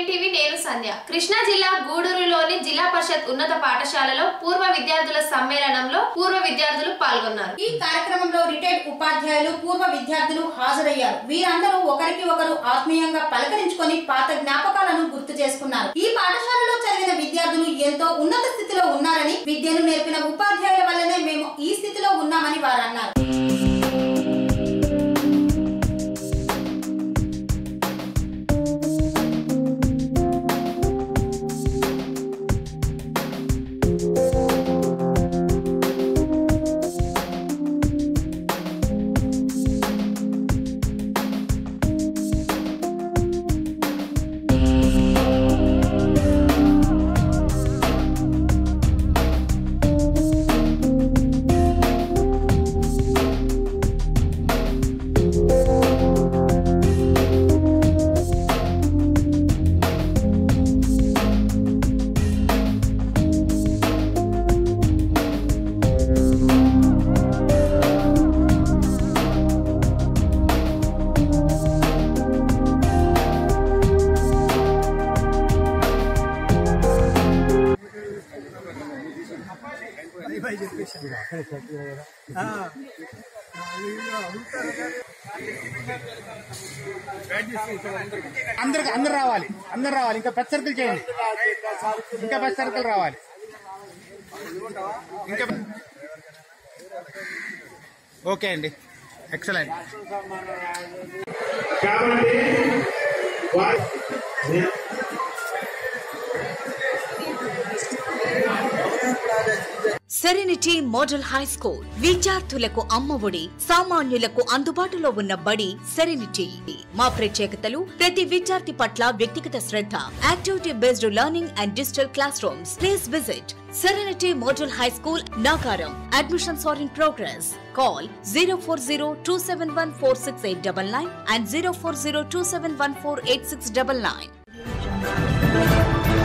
nine TV నేను సంధ్య కృష్ణా జిల్లా గూడూరులోని జిల్లా పరిషత్ ఉన్నత పాఠశాలలో పూర్వ విద్యార్థుల సమ్మేళనంలో పూర్వ విద్యార్థులు పాల్గొన్నారు ఈ కార్యక్రమంలో రిటైర్డ్ ఉపాధ్యాయులు పూర్వ విద్యార్థులు హాజరయ్యారు వీరందరూ ఒకరికి ఒకరు ఆత్మీయంగా పలకరించుకొని పాత జ్ఞాపకాలను గుర్తు చేసుకున్నారు ఈ పాఠశాలలో చదివిన విద్యార్థులు ఎంతో ఉన్నత స్థితిలో ఉన్నారని విద్యను నేర్పిన ఉపాధ్యాయుల వల్లనే మేము ఈ స్థితిలో ఉన్నామని వారు అన్నారు అందరికి అందరు రావాలి అందరు రావాలి ఇంకా పెద్ద సర్కిల్ చేయండి ఇంకా పెద్ద సర్కిల్ రావాలి ఇంకా ఓకే అండి ఎక్సలెంట్ కాబట్టి వారి సెరెనిటీ మోడల్ హై స్కూల్ విద్యార్థులకు అమ్మఒడి సామాన్యులకు అందుబాటులో ఉన్న బడి సెరెనిటీ మా ప్రత్యేకతలు ప్రతి విద్యార్థి పట్ల వ్యక్తిగత శ్రద్ధ activity based learning and digital classrooms please visit Serenity model high school Nagaram admissions are in progress call zero four zero two seven one four six eight double nine and zero four zero two seven one four eight six double nine